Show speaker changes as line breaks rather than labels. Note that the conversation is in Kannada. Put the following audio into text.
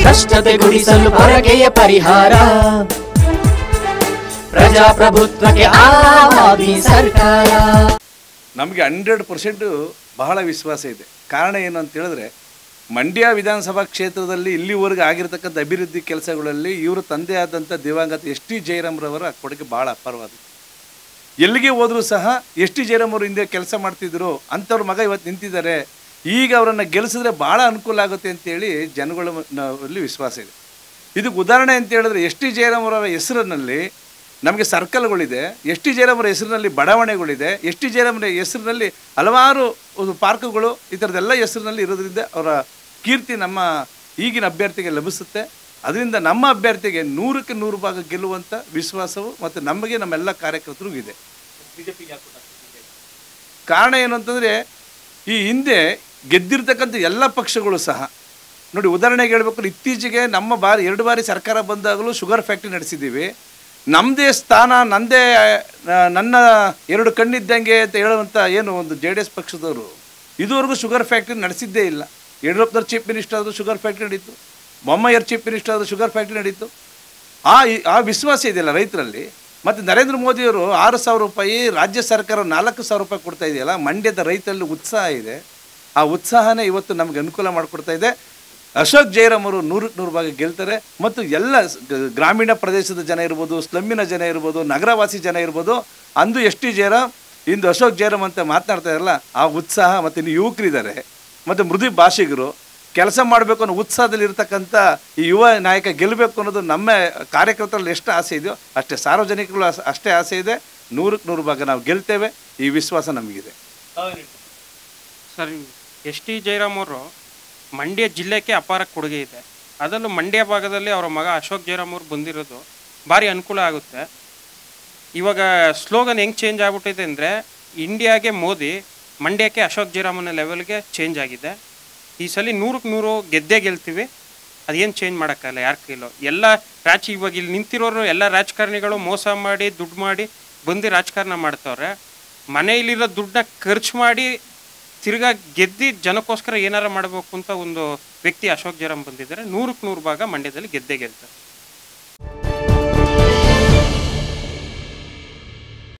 ಭ್ರಷ್ಟತೆ ಗುಡಿಸಲು ಪೊರಕೆಯ ಪರಿಹಾರ ಪ್ರಜಾಪ್ರಭುತ್ವಕ್ಕೆ ಆವಾದಿ ಸರ್ಕಾರ
ನಮಗೆ ಹಂಡ್ರೆಡ್ ಪರ್ಸೆಂಟು ಬಹಳ ವಿಶ್ವಾಸ ಇದೆ ಕಾರಣ ಏನು ಅಂತ ಹೇಳಿದ್ರೆ ಮಂಡ್ಯ ವಿಧಾನಸಭಾ ಕ್ಷೇತ್ರದಲ್ಲಿ ಇಲ್ಲಿವರೆಗೆ ಆಗಿರ್ತಕ್ಕಂಥ ಅಭಿವೃದ್ಧಿ ಕೆಲಸಗಳಲ್ಲಿ ಇವರು ತಂದೆ ಆದಂಥ ದಿವಂಗತ ಎಸ್ ಟಿ ಜಯರಾಮ್ರವರ ಕೊಡುಗೆ ಭಾಳ ಅಪಾರವಾದದ್ದು ಎಲ್ಲಿಗೆ ಹೋದರೂ ಸಹ ಎಸ್ ಟಿ ಜಯರಾಮ್ ಅವರು ಹಿಂದೆ ಕೆಲಸ ಮಾಡ್ತಿದ್ರು ಅಂಥವ್ರ ಮಗ ಇವತ್ತು ನಿಂತಿದ್ದಾರೆ ಈಗ ಅವರನ್ನು ಗೆಲ್ಲಿಸಿದ್ರೆ ಭಾಳ ಅನುಕೂಲ ಆಗುತ್ತೆ ಅಂತೇಳಿ ಜನಗಳ ನಲ್ಲಿ ವಿಶ್ವಾಸ ಇದೆ ಇದಕ್ಕೆ ಉದಾಹರಣೆ ಅಂತ ಹೇಳಿದ್ರೆ ಎಸ್ ಟಿ ಜಯರಾಮ್ ಅವರ ಹೆಸರಿನಲ್ಲಿ ನಮಗೆ ಸರ್ಕಲ್ಗಳಿದೆ ಎಸ್ ಟಿ ಜಯರಾಮ್ ಅವರ ಹೆಸರಿನಲ್ಲಿ ಬಡಾವಣೆಗಳಿದೆ ಎಸ್ ಟಿ ಜಯರಾಮ್ ಅವರ ಹೆಸರಿನಲ್ಲಿ ಹಲವಾರು ಒಂದು ಪಾರ್ಕ್ಗಳು ಈ ಥರದ್ದೆಲ್ಲ ಹೆಸರಿನಲ್ಲಿ ಇರೋದ್ರಿಂದ ಅವರ ಕೀರ್ತಿ ನಮ್ಮ ಈಗಿನ ಅಭ್ಯರ್ಥಿಗೆ ಲಭಿಸುತ್ತೆ ಅದರಿಂದ ನಮ್ಮ ಅಭ್ಯರ್ಥಿಗೆ ನೂರಕ್ಕೆ ನೂರು ಭಾಗ ಗೆಲ್ಲುವಂಥ ವಿಶ್ವಾಸವು ಮತ್ತು ನಮಗೆ ನಮ್ಮೆಲ್ಲ ಕಾರ್ಯಕರ್ತರಿಗೂ ಇದೆ ಕಾರಣ ಏನು ಅಂತಂದರೆ ಈ ಹಿಂದೆ ಗೆದ್ದಿರ್ತಕ್ಕಂಥ ಎಲ್ಲ ಪಕ್ಷಗಳು ಸಹ ನೋಡಿ ಉದಾಹರಣೆಗೆ ಹೇಳ್ಬೇಕು ಇತ್ತೀಚೆಗೆ ನಮ್ಮ ಬಾರಿ ಎರಡು ಬಾರಿ ಸರ್ಕಾರ ಬಂದಾಗಲೂ ಶುಗರ್ ಫ್ಯಾಕ್ಟ್ರಿ ನಡೆಸಿದ್ದೀವಿ ನಮ್ಮದೇ ಸ್ಥಾನ ನಂದೇ ಆ, ನನ್ನ ಎರಡು ಕಣ್ಣಿದ್ದಂಗೆ ಅಂತ ಹೇಳುವಂಥ ಏನು ಒಂದು ಜೆ ಡಿ ಎಸ್ ಪಕ್ಷದವರು ಇದುವರೆಗೂ ಶುಗರ್ ಫ್ಯಾಕ್ಟ್ರಿ ನಡೆಸಿದ್ದೇ ಇಲ್ಲ ಯಡಿಯೂರಪ್ಪನವ್ರು ಚೀಫ್ ಮಿನಿಸ್ಟರ್ ಆದರೂ ಶುಗರ್ ಫ್ಯಾಕ್ಟ್ರಿ ನಡೀತು ಬೊಮ್ಮಾಯಿಯವ್ರು ಚೀಫ್ ಮಿನಿಸ್ಟರ್ ಆದರೂ ಶುಗರ್ ಫ್ಯಾಕ್ಟ್ರಿ ನಡೀತು ಆ ಆ ವಿಶ್ವಾಸ ಇದೆಯಲ್ಲ ರೈತರಲ್ಲಿ ಮತ್ತು ನರೇಂದ್ರ ಮೋದಿಯವರು ಆರು ಸಾವಿರ ರೂಪಾಯಿ ರಾಜ್ಯ ಸರ್ಕಾರ ನಾಲ್ಕು ಸಾವಿರ ರೂಪಾಯಿ ಕೊಡ್ತಾ ಇದೆಯಲ್ಲ ಮಂಡ್ಯದ ರೈತರಲ್ಲಿ ಉತ್ಸಾಹ ಇದೆ ಆ ಉತ್ಸಾಹನೇ ಇವತ್ತು ನಮಗೆ ಅನುಕೂಲ ಮಾಡಿಕೊಡ್ತಾ ಇದೆ ಅಶೋಕ್ ಜಯರಾಮ್ ಅವರು ನೂರಕ್ಕೆ ನೂರು ಭಾಗ ಗೆಲ್ತಾರೆ ಮತ್ತು ಎಲ್ಲ ಸ್- ಗ- ಗ್ರಾಮೀಣ ಪ್ರದೇಶದ ಜನ ಇರ್ಬೋದು ಸ್ಲಮ್ಮಿನ ಜನ ಇರ್ಬೋದು ನಗರವಾಸಿ ಜನ ಇರ್ಬೋದು ಅಂದು ಎಸ್ ಟಿ ಜಯರಾಮ್ ಇಂದು ಅಶೋಕ್ ಜಯರಾಮ್ ಅಂತ ಮಾತನಾಡ್ತಾ ಇರಲ್ಲ ಆ ಉತ್ಸಾಹ ಮತ್ತು ಇನ್ನು ಯುವಕರಿದ್ದಾರೆ ಮತ್ತು ಮೃದು ಭಾಷಿಗರು ಕೆಲಸ ಮಾಡಬೇಕು ಅನ್ನೋ ಉತ್ಸಾಹದಲ್ಲಿ ಇರ್ತಕ್ಕಂಥ ಈ ಯುವ ನಾಯಕ ಗೆಲ್ಲಬೇಕು ಅನ್ನೋದು ನಮ್ಮ ಕಾರ್ಯಕರ್ತರಲ್ಲಿ ಎಷ್ಟು ಆಸೆ ಇದೆಯೋ ಅಷ್ಟೇ ಸಾರ್ವಜನಿಕರು ಅಸ್- ಅಷ್ಟೇ ಆಸೆ ಇದೆ ನೂರಕ್ಕೆ ನೂರು ಭಾಗ ನಾವು ಗೆಲ್ತೇವೆ ಈ ವಿಶ್ವಾಸ ನಮಗಿದೆ
ಸರ್ ಎಸ್ ಟಿ ಜಯರಾಮ್ ಅವರು ಮಂಡ್ಯ ಜಿಲ್ಲೆಗೆ ಅಪಾರ ಕೊಡುಗೆ ಇದೆ ಅದರಲ್ಲೂ ಮಂಡ್ಯ ಭಾಗದಲ್ಲಿ ಅವರ ಮಗ ಅಶೋಕ್ ಜಯರಾಮ್ ಅವರು ಬಂದಿರೋದು ಭಾರಿ ಅನುಕೂಲ ಆಗುತ್ತೆ ಇವಾಗ ಸ್ಲೋಗನ್ ಹೆಂಗೆ ಚೇಂಜ್ ಆಗ್ಬಿಟ್ಟಿದೆ ಅಂದರೆ ಇಂಡಿಯಾಗೆ ಮೋದಿ ಮಂಡ್ಯಕ್ಕೆ ಅಶೋಕ್ ಜಯರಾಮನ ಲೆವೆಲ್ಗೆ ಚೇಂಜ್ ಆಗಿದೆ ಈ ಸಲ ನೂರಕ್ಕೆ ನೂರು ಗೆದ್ದೇ ಗೆಲ್ತೀವಿ ಅದೇನು ಚೇಂಜ್ ಮಾಡೋಕ್ಕಲ್ಲ ಯಾರ ಕೈಲೋ ಎಲ್ಲ ರಾಜ ಇವಾಗ ಇಲ್ಲಿ ನಿಂತಿರೋರು ಎಲ್ಲ ರಾಜಕಾರಣಿಗಳು ಮೋಸ ಮಾಡಿ ದುಡ್ಡು ಮಾಡಿ ಬಂದು ರಾಜಕಾರಣ ಮಾಡ್ತವ್ರೆ ಮನೆಯಲ್ಲಿರೋ ದುಡ್ಡನ್ನ ಖರ್ಚು ಮಾಡಿ ತಿರ್ಗಾ ಗೆದ್ದಿ ಜನಕ್ಕೋಸ್ಕರ ಏನಾರ ಮಾಡಬೇಕು ಅಂತ ಒಂದು ವ್ಯಕ್ತಿ ಅಶೋಕ್ ಜಯರಾಮ್ ಬಂದಿದ್ದಾರೆ ನೂರಕ್ಕೆ ನೂರು ಭಾಗ ಮಂಡ್ಯದಲ್ಲಿ ಗೆದ್ದೇ ಗೆಲ್ತಾರೆ